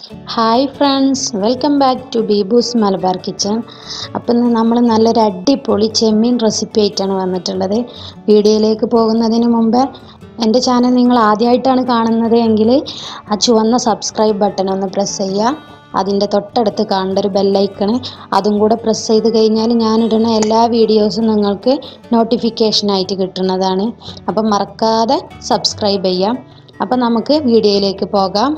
hi friends welcome back to ബീബൂസ് Malabar kitchen appam ഇന്ന് നമ്മൾ നല്ലൊരു അടിപൊളി ചെമ്മീൻ റെസിപ്പി ആയിട്ടാണ് വന്നിട്ടുള്ളത് വീഡിയോയിലേക്ക് പോകുന്നതിന് മുമ്പ് എൻ്റെ ചാനൽ നിങ്ങൾ ആദ്യമായിട്ടാണ് കാണുന്നത് എങ്കിൽ ആ ചുവന്ന സബ്സ്ക്രൈബ് ബട്ടൺ ഒന്ന് പ്രസ് ചെയ്യുക അതിൻ്റെ തൊട്ടടുത്ത് കാണേണ്ട ഒരു ബെല്ലൈക്കണ് അതും കൂടെ പ്രസ് ചെയ്ത് കഴിഞ്ഞാൽ ഞാനിടുന്ന എല്ലാ വീഡിയോസും നിങ്ങൾക്ക് നോട്ടിഫിക്കേഷനായിട്ട് കിട്ടുന്നതാണ് അപ്പം മറക്കാതെ സബ്സ്ക്രൈബ് ചെയ്യാം അപ്പം നമുക്ക് വീഡിയോയിലേക്ക് പോകാം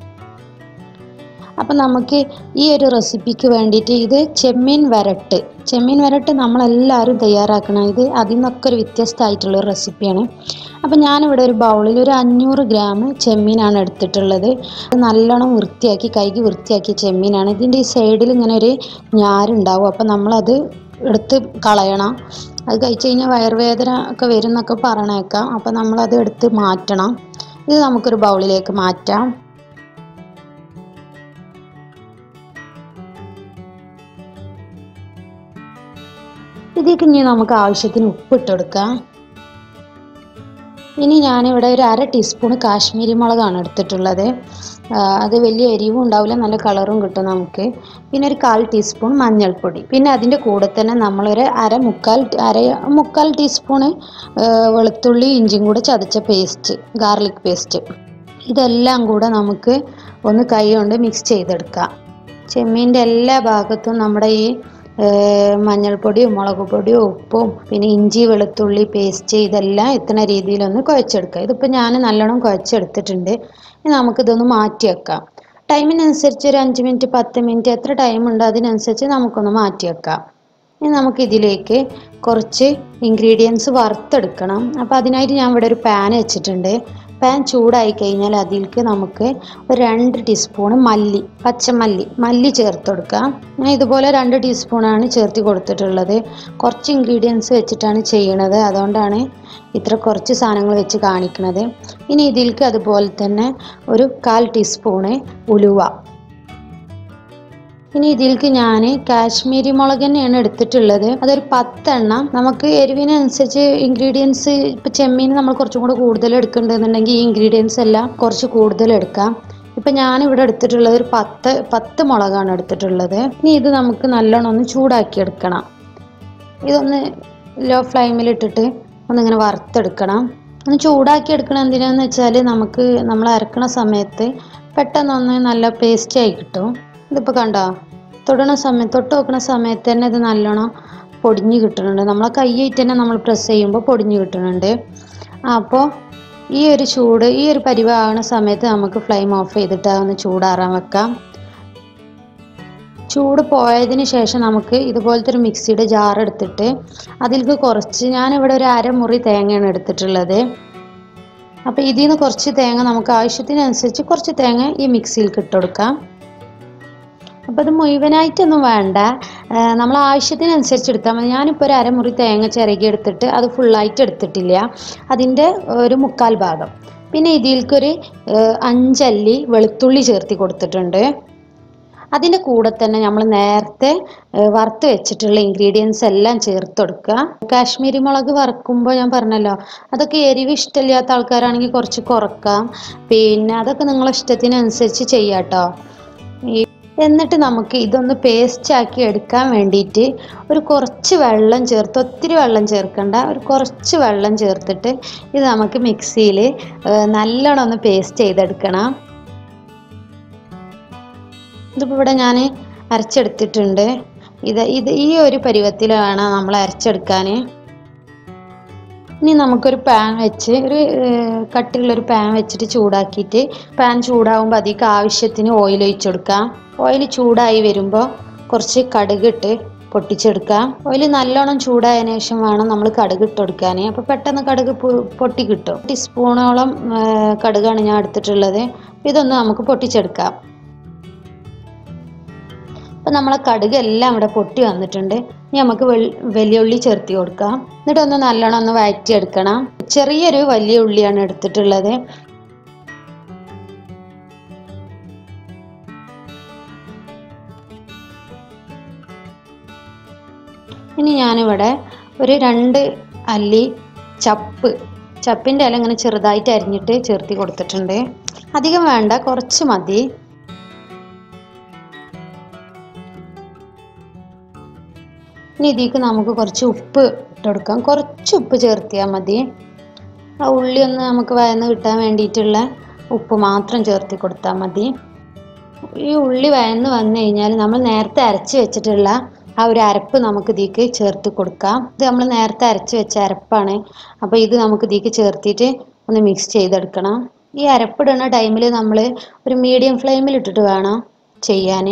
അപ്പം നമുക്ക് ഈ ഒരു റെസിപ്പിക്ക് വേണ്ടിയിട്ട് ഇത് ചെമ്മീൻ വരട്ട് ചെമ്മീൻ വരട്ട് നമ്മളെല്ലാവരും തയ്യാറാക്കണം ഇത് അതിൽ നിന്നൊക്കെ ഒരു വ്യത്യസ്തമായിട്ടുള്ളൊരു റെസിപ്പിയാണ് അപ്പം ഞാനിവിടെ ഒരു ബൗളിൽ ഒരു അഞ്ഞൂറ് ഗ്രാം ചെമ്മീനാണ് എടുത്തിട്ടുള്ളത് അത് നല്ലോണം വൃത്തിയാക്കി കൈക്ക് വൃത്തിയാക്കിയ ചെമ്മീനാണ് ഇതിൻ്റെ ഈ സൈഡിൽ ഇങ്ങനെ ഒരു ഞാരുണ്ടാവും അപ്പം നമ്മളത് എടുത്ത് കളയണം അത് കഴിച്ച് കഴിഞ്ഞാൽ വയറുവേദന ഒക്കെ വരും എന്നൊക്കെ പറയണേക്കാം അപ്പം നമ്മളത് എടുത്ത് മാറ്റണം ഇത് നമുക്കൊരു ബൗളിലേക്ക് മാറ്റാം ഇതിലേക്ക് ഇനി നമുക്ക് ആവശ്യത്തിന് ഉപ്പിട്ട് കൊടുക്കാം ഇനി ഞാനിവിടെ ഒരു അര ടീസ്പൂൺ കാശ്മീരി മുളകാണ് എടുത്തിട്ടുള്ളത് അത് വലിയ എരിവും ഉണ്ടാവില്ല നല്ല കളറും കിട്ടും നമുക്ക് പിന്നെ ഒരു കാൽ ടീസ്പൂൺ മഞ്ഞൾപ്പൊടി പിന്നെ അതിൻ്റെ കൂടെ തന്നെ നമ്മളൊരു അര മുക്കാൽ അര മുക്കാൽ ടീസ്പൂണ് വെളുത്തുള്ളി ഇഞ്ചിയും കൂടെ ചതച്ച പേസ്റ്റ് ഗാർലിക് പേസ്റ്റ് ഇതെല്ലാം കൂടെ നമുക്ക് ഒന്ന് കൈ കൊണ്ട് മിക്സ് ചെയ്തെടുക്കാം ചെമ്മീൻ്റെ എല്ലാ ഭാഗത്തും നമ്മുടെ ഈ മഞ്ഞൾപ്പൊടിയും മുളക് പൊടിയും ഉപ്പും പിന്നെ ഇഞ്ചി വെളുത്തുള്ളി പേസ്റ്റ് ഇതെല്ലാം എത്തുന്ന രീതിയിലൊന്ന് കുഴച്ചെടുക്കുക ഇതിപ്പോൾ ഞാൻ നല്ലോണം കുഴച്ചെടുത്തിട്ടുണ്ട് ഇനി നമുക്കിതൊന്ന് മാറ്റി വെക്കാം ടൈമിനനുസരിച്ച് ഒരു അഞ്ച് മിനിറ്റ് പത്ത് മിനിറ്റ് എത്ര ടൈം ഉണ്ട് അതിനനുസരിച്ച് നമുക്കൊന്ന് മാറ്റി വെക്കാം ഇനി നമുക്കിതിലേക്ക് കുറച്ച് ഇൻഗ്രീഡിയൻസ് വറുത്തെടുക്കണം അപ്പോൾ അതിനായിട്ട് ഞാൻ ഇവിടെ ഒരു പാൻ വെച്ചിട്ടുണ്ട് പാൻ ചൂടായി കഴിഞ്ഞാൽ അതിലേക്ക് നമുക്ക് ഒരു രണ്ട് ടീസ്പൂൺ മല്ലി പച്ചമല്ലി മല്ലി ചേർത്ത് കൊടുക്കാം ഞാൻ ഇതുപോലെ രണ്ട് ടീസ്പൂണാണ് ചേർത്ത് കൊടുത്തിട്ടുള്ളത് കുറച്ച് ഇൻഗ്രീഡിയൻസ് വെച്ചിട്ടാണ് ചെയ്യണത് അതുകൊണ്ടാണ് ഇത്ര കുറച്ച് സാധനങ്ങൾ വെച്ച് കാണിക്കുന്നത് ഇനി ഇതിലേക്ക് അതുപോലെ തന്നെ ഒരു കാൽ ടീസ്പൂണ് ഉലുവ ഇനി ഇതിലേക്ക് ഞാൻ കാശ്മീരി മുളക് തന്നെയാണ് എടുത്തിട്ടുള്ളത് അതൊരു പത്തെണ്ണം നമുക്ക് എരിവിനനുസരിച്ച് ഇൻഗ്രീഡിയൻസ് ഇപ്പം ചെമ്മീൻ നമ്മൾ കുറച്ചും കൂടെ കൂടുതൽ എടുക്കേണ്ടതെന്നുണ്ടെങ്കിൽ ഈ ഇൻഗ്രീഡിയൻസ് എല്ലാം കുറച്ച് കൂടുതൽ എടുക്കാം ഇപ്പം ഞാനിവിടെ എടുത്തിട്ടുള്ളത് ഒരു പത്ത് പത്ത് മുളകാണ് എടുത്തിട്ടുള്ളത് ഇനി ഇത് നമുക്ക് നല്ലോണം ഒന്ന് ചൂടാക്കി എടുക്കണം ഇതൊന്ന് ലോ ഫ്ലെയിമിലിട്ടിട്ട് ഒന്നിങ്ങനെ വറുത്തെടുക്കണം ഒന്ന് ചൂടാക്കി എടുക്കണം എന്തിനാന്ന് വെച്ചാൽ നമുക്ക് നമ്മൾ അരക്കണ സമയത്ത് പെട്ടെന്നൊന്ന് നല്ല പേസ്റ്റ് ആയി കിട്ടും ഇതിപ്പോൾ കണ്ടോ തൊടണ സമയത്ത് തൊട്ട് വെക്കണ സമയത്ത് തന്നെ ഇത് നല്ലോണം പൊടിഞ്ഞ് കിട്ടുന്നുണ്ട് നമ്മളെ കൈയായിട്ട് തന്നെ നമ്മൾ പ്രസ് ചെയ്യുമ്പോൾ പൊടിഞ്ഞ് കിട്ടുന്നുണ്ട് അപ്പോൾ ഈ ഒരു ചൂട് ഈ ഒരു പരിവാകുന്ന സമയത്ത് നമുക്ക് ഫ്ലെയിം ഓഫ് ചെയ്തിട്ട് ഒന്ന് ചൂടാറാൻ വെക്കാം ചൂട് പോയതിന് ശേഷം നമുക്ക് ഇതുപോലത്തെ ഒരു മിക്സിയുടെ ജാർ എടുത്തിട്ട് അതിലേക്ക് കുറച്ച് ഞാനിവിടെ ഒരു അരമുറി തേങ്ങയാണ് എടുത്തിട്ടുള്ളത് അപ്പോൾ ഇതിൽ നിന്ന് കുറച്ച് തേങ്ങ നമുക്ക് ആവശ്യത്തിനനുസരിച്ച് കുറച്ച് തേങ്ങ ഈ മിക്സിയിലേക്ക് ഇട്ട് കൊടുക്കാം അപ്പോൾ അത് മുഴുവനായിട്ടൊന്നും വേണ്ട നമ്മൾ ആവശ്യത്തിനനുസരിച്ച് എടുത്താൽ മതി ഞാനിപ്പോൾ ഒരു അരമുറി തേങ്ങ ചിരകി എടുത്തിട്ട് അത് ഫുള്ളായിട്ട് എടുത്തിട്ടില്ല അതിൻ്റെ ഒരു മുക്കാൽ ഭാഗം പിന്നെ ഇതിലേക്കൊരു അഞ്ചല്ലി വെളുത്തുള്ളി ചേർത്തി കൊടുത്തിട്ടുണ്ട് അതിൻ്റെ കൂടെ തന്നെ നമ്മൾ നേരത്തെ വറുത്ത് വെച്ചിട്ടുള്ള ഇൻഗ്രീഡിയൻസ് എല്ലാം ചേർത്ത് കൊടുക്കുക കാശ്മീരി മുളക് വറക്കുമ്പോൾ ഞാൻ പറഞ്ഞല്ലോ അതൊക്കെ എരിവ് ഇഷ്ടമില്ലാത്ത ആൾക്കാരാണെങ്കിൽ കുറച്ച് കുറക്കാം പിന്നെ അതൊക്കെ നിങ്ങളെ ഇഷ്ടത്തിനനുസരിച്ച് ചെയ്യാം കേട്ടോ ഈ എന്നിട്ട് നമുക്ക് ഇതൊന്ന് പേസ്റ്റ് ആക്കി എടുക്കാൻ വേണ്ടിയിട്ട് ഒരു കുറച്ച് വെള്ളം ചേർത്ത് ഒത്തിരി വെള്ളം ചേർക്കണ്ട ഒരു കുറച്ച് വെള്ളം ചേർത്തിട്ട് ഇത് നമുക്ക് മിക്സിയിൽ നല്ലോണം ഒന്ന് പേസ്റ്റ് ചെയ്തെടുക്കണം ഇതിപ്പോൾ ഇവിടെ ഞാൻ അരച്ചെടുത്തിട്ടുണ്ട് ഇത് ഇത് ഈ ഒരു പരുവത്തിൽ വേണം നമ്മൾ അരച്ചെടുക്കാൻ ഇനി നമുക്കൊരു പാൻ വെച്ച് ഒരു കട്ടിയുള്ളൊരു പാൻ വെച്ചിട്ട് ചൂടാക്കിയിട്ട് പാൻ ചൂടാകുമ്പോൾ അതിലേക്ക് ആവശ്യത്തിന് ഓയിൽ ഒഴിച്ചു കൊടുക്കാം ഓയിൽ ചൂടായി വരുമ്പോൾ കുറച്ച് കടുകിട്ട് പൊട്ടിച്ചെടുക്കാം ഓയിൽ നല്ലോണം ചൂടായതിനു ശേഷം വേണം നമ്മൾ കടുക് ഇട്ട് കൊടുക്കാൻ അപ്പോൾ പെട്ടെന്ന് കടുക് പൊട്ടി കിട്ടും ടീസ്പൂണോളം കടുകാണ് ഞാൻ എടുത്തിട്ടുള്ളത് ഇതൊന്ന് നമുക്ക് പൊട്ടിച്ചെടുക്കാം അപ്പം നമ്മളെ കടുക് എല്ലാം ഇവിടെ പൊട്ടി വന്നിട്ടുണ്ട് ഇനി നമുക്ക് വലിയ ഉള്ളി ചേർത്തി കൊടുക്കാം എന്നിട്ട് ഒന്ന് നല്ലോണം ഒന്ന് വഴറ്റിയെടുക്കണം ചെറിയൊരു വലിയ ഉള്ളിയാണ് എടുത്തിട്ടുള്ളത് ഇനി ഞാനിവിടെ ഒരു രണ്ട് അല്ലി ചപ്പ് ചപ്പിൻ്റെ ഇല ഇങ്ങനെ ചെറുതായിട്ട് അരിഞ്ഞിട്ട് ചേർത്തി കൊടുത്തിട്ടുണ്ട് അധികം വേണ്ട കുറച്ച് മതി ഇനി ഇതിലേക്ക് നമുക്ക് കുറച്ച് ഉപ്പ് ഇട്ടെടുക്കാം കുറച്ച് ഉപ്പ് ചേർത്തിയാൽ മതി ആ ഉള്ളി ഒന്ന് നമുക്ക് വയന്ന് കിട്ടാൻ വേണ്ടിയിട്ടുള്ള ഉപ്പ് മാത്രം ചേർത്തി കൊടുത്താൽ മതി ഈ ഉള്ളി വയന്ന് വന്നു കഴിഞ്ഞാൽ നമ്മൾ നേരത്തെ അരച്ച് വെച്ചിട്ടുള്ള ആ ഒരു അരപ്പ് നമുക്ക് ഇതിലേക്ക് ചേർത്ത് കൊടുക്കാം ഇത് നമ്മൾ നേരത്തെ അരച്ച് വെച്ച അരപ്പാണ് അപ്പോൾ ഇത് നമുക്ക് ഇതിലേക്ക് ചേർത്തിട്ട് ഒന്ന് മിക്സ് ചെയ്തെടുക്കണം ഈ അരപ്പിടുന്ന ടൈമിൽ നമ്മൾ ഒരു മീഡിയം ഫ്ലെയിമിൽ ഇട്ടിട്ട് വേണം ചെയ്യാൻ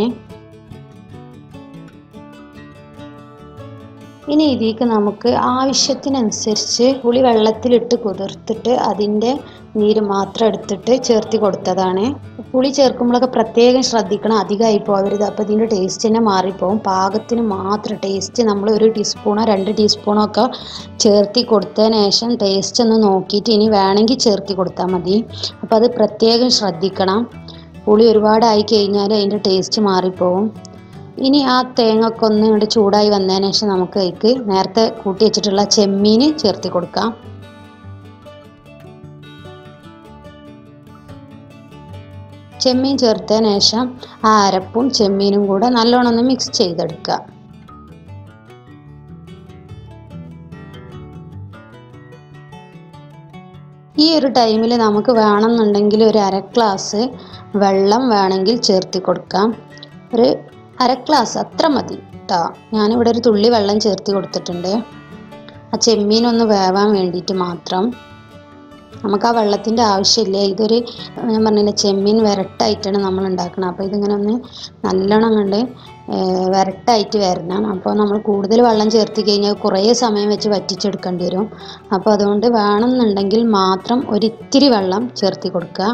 ഇനി ഇതിലേക്ക് നമുക്ക് ആവശ്യത്തിനനുസരിച്ച് പുളി വെള്ളത്തിലിട്ട് കുതിർത്തിട്ട് അതിൻ്റെ നീര് മാത്രം എടുത്തിട്ട് ചേർത്തി കൊടുത്തതാണ് പുളി ചേർക്കുമ്പോഴൊക്കെ പ്രത്യേകം ശ്രദ്ധിക്കണം അധികമായി പോകരുത് അപ്പോൾ ഇതിൻ്റെ ടേസ്റ്റ് തന്നെ മാറിപ്പോവും പാകത്തിന് മാത്രം ടേസ്റ്റ് നമ്മൾ ഒരു ടീസ്പൂണോ രണ്ട് ടീസ്പൂണോ ഒക്കെ ചേർത്തി കൊടുത്തതിന് ശേഷം ടേസ്റ്റ് ഒന്ന് നോക്കിയിട്ട് ഇനി വേണമെങ്കിൽ ചേർത്തി കൊടുത്താൽ മതി അപ്പോൾ അത് പ്രത്യേകം ശ്രദ്ധിക്കണം പുളി ഒരുപാടായി കഴിഞ്ഞാൽ അതിൻ്റെ ടേസ്റ്റ് മാറിപ്പോവും ഇനി ആ തേങ്ങൊക്കെ ഒന്ന് ഇങ്ങോട്ട് ചൂടായി വന്നതിന് ശേഷം നമുക്ക് അതിലേക്ക് നേരത്തെ കൂട്ടി വെച്ചിട്ടുള്ള ചെമ്മീൻ ചേർത്തി കൊടുക്കാം ചെമ്മീൻ ചേർത്തതിന് ശേഷം ആ അരപ്പും ചെമ്മീനും കൂടെ നല്ലോണം ഒന്ന് മിക്സ് ചെയ്തെടുക്കുക ഈ ഒരു ടൈമിൽ നമുക്ക് വേണമെന്നുണ്ടെങ്കിൽ ഒരു അര ഗ്ലാസ് വെള്ളം വേണമെങ്കിൽ ചേർത്തി കൊടുക്കാം ഒരു അര ഗ്ലാസ് അത്ര മതി കേട്ടോ ഞാനിവിടെ ഒരു തുള്ളി വെള്ളം ചേർത്തി കൊടുത്തിട്ടുണ്ട് ആ ചെമ്മീനൊന്ന് വേവാൻ വേണ്ടിയിട്ട് മാത്രം നമുക്ക് ആ വെള്ളത്തിൻ്റെ ആവശ്യമില്ല ഇതൊരു ഞാൻ പറഞ്ഞില്ല ചെമ്മീൻ വരട്ടായിട്ടാണ് നമ്മൾ ഉണ്ടാക്കുന്നത് അപ്പോൾ ഇതിങ്ങനെ ഒന്ന് നല്ലോണം കണ്ട് വരട്ടായിട്ട് വരണം അപ്പോൾ നമ്മൾ കൂടുതൽ വെള്ളം ചേർത്ത് കഴിഞ്ഞാൽ കുറേ സമയം വെച്ച് വറ്റിച്ചെടുക്കേണ്ടി വരും അപ്പോൾ അതുകൊണ്ട് വേണമെന്നുണ്ടെങ്കിൽ മാത്രം ഒരിത്തിരി വെള്ളം ചേർത്തി കൊടുക്കുക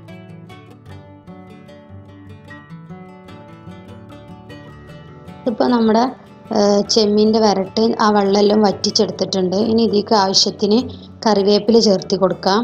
ഇതിപ്പോൾ നമ്മുടെ ചെമ്മീൻ്റെ വരട്ട് ആ വെള്ളമെല്ലാം വറ്റിച്ചെടുത്തിട്ടുണ്ട് ഇനി ഇതിലേക്ക് ആവശ്യത്തിന് കറിവേപ്പില ചേർത്തി കൊടുക്കാം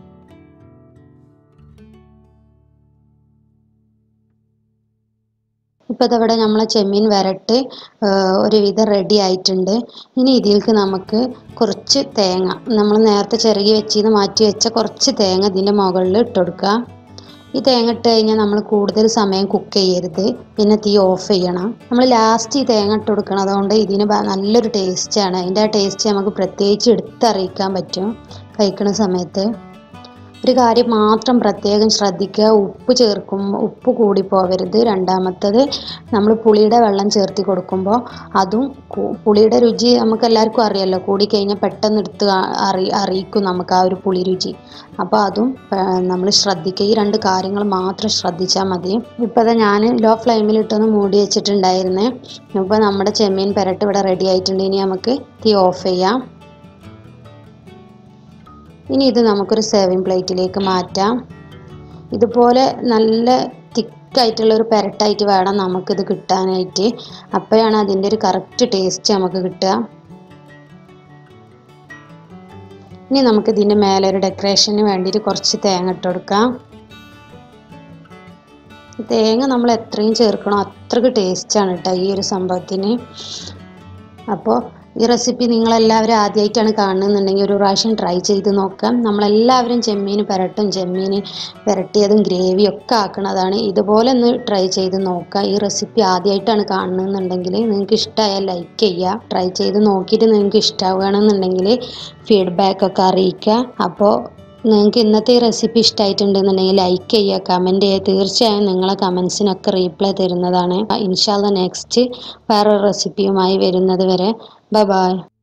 ഇപ്പോൾ ഇതവിടെ നമ്മളെ ചെമ്മീൻ വരട്ട് ഒരുവിധം റെഡി ആയിട്ടുണ്ട് ഇനി ഇതിലേക്ക് നമുക്ക് കുറച്ച് തേങ്ങ നമ്മൾ നേരത്തെ ചിരകി വെച്ചിന്ന് മാറ്റി വെച്ച കുറച്ച് തേങ്ങ ഇതിൻ്റെ മുകളിൽ ഇട്ട് കൊടുക്കുക ഈ തേങ്ങ ഇട്ട് കഴിഞ്ഞാൽ നമ്മൾ കൂടുതൽ സമയം കുക്ക് ചെയ്യരുത് പിന്നെ തീ ഓഫ് ചെയ്യണം നമ്മൾ ലാസ്റ്റ് ഈ തേങ്ങ ഇട്ട് കൊടുക്കണം അതുകൊണ്ട് ഇതിന് നല്ലൊരു ടേസ്റ്റാണ് അതിൻ്റെ ആ ടേസ്റ്റ് നമുക്ക് പ്രത്യേകിച്ച് എടുത്തറിയിക്കാൻ പറ്റും കഴിക്കുന്ന സമയത്ത് ഒരു കാര്യം മാത്രം പ്രത്യേകം ശ്രദ്ധിക്കുക ഉപ്പ് ചേർക്കും ഉപ്പ് കൂടി പോവരുത് രണ്ടാമത്തത് നമ്മൾ പുളിയുടെ വെള്ളം ചേർത്തി കൊടുക്കുമ്പോൾ അതും പുളിയുടെ രുചി നമുക്ക് എല്ലാവർക്കും അറിയാമല്ലോ കൂടിക്കഴിഞ്ഞാൽ പെട്ടെന്ന് എടുത്ത് അറി അറിയിക്കും നമുക്ക് ആ ഒരു പുളി രുചി അപ്പോൾ അതും നമ്മൾ ശ്രദ്ധിക്കുക ഈ രണ്ട് കാര്യങ്ങൾ മാത്രം ശ്രദ്ധിച്ചാൽ മതി ഇപ്പോൾ അത് ഞാൻ ലോ ഫ്ലെയിമിലിട്ടൊന്ന് മൂടി വെച്ചിട്ടുണ്ടായിരുന്നേ ഇപ്പോൾ നമ്മുടെ ചെമ്മീൻ പെരട്ട് ഇവിടെ റെഡി ആയിട്ടുണ്ട് ഇനി നമുക്ക് തീ ഓഫ് ചെയ്യാം ഇനി ഇത് നമുക്കൊരു സേവിങ് പ്ലേറ്റിലേക്ക് മാറ്റാം ഇതുപോലെ നല്ല തിക്കായിട്ടുള്ള ഒരു പെരട്ടായിട്ട് വേണം നമുക്കിത് കിട്ടാനായിട്ട് അപ്പോഴാണ് അതിൻ്റെ ഒരു കറക്റ്റ് ടേസ്റ്റ് നമുക്ക് കിട്ടുക ഇനി നമുക്ക് ഇതിൻ്റെ മേലെ ഒരു ഡെക്കറേഷന് വേണ്ടിയിട്ട് കുറച്ച് തേങ്ങ ഇട്ട് കൊടുക്കാം തേങ്ങ നമ്മൾ എത്രയും ചേർക്കണോ അത്രക്ക് ടേസ്റ്റാണ് കേട്ടോ ഈ ഒരു സംഭവത്തിന് അപ്പോൾ ഈ റെസിപ്പി നിങ്ങളെല്ലാവരും ആദ്യമായിട്ടാണ് കാണുന്നുണ്ടെങ്കിൽ ഒരു പ്രാവശ്യം ട്രൈ ചെയ്ത് നോക്കാം നമ്മളെല്ലാവരും ചെമ്മീൻ പുരട്ടും ചെമ്മീൻ പുരട്ടിയതും ഗ്രേവിയും ഒക്കെ ആക്കണതാണ് ഇതുപോലെ ഒന്ന് ട്രൈ ചെയ്ത് നോക്കുക ഈ റെസിപ്പി ആദ്യമായിട്ടാണ് കാണുന്നുണ്ടെങ്കിൽ നിങ്ങൾക്ക് ഇഷ്ടമായാൽ ലൈക്ക് ചെയ്യുക ട്രൈ ചെയ്ത് നോക്കിയിട്ട് നിങ്ങൾക്ക് ഇഷ്ടമാവുകയാണെന്നുണ്ടെങ്കിൽ ഫീഡ്ബാക്ക് ഒക്കെ അറിയിക്കുക അപ്പോൾ നിങ്ങൾക്ക് ഇന്നത്തെ ഈ റെസിപ്പി ഇഷ്ടമായിട്ടുണ്ടെന്നുണ്ടെങ്കിൽ ലൈക്ക് ചെയ്യുക കമൻറ്റ് ചെയ്യുക തീർച്ചയായും നിങ്ങളെ കമൻസിനൊക്കെ റീപ്ലൈ തരുന്നതാണ് ഇൻഷാല്ല നെക്സ്റ്റ് വേറൊരു റെസിപ്പിയുമായി വരുന്നത് വരെ ബൈ ബൈ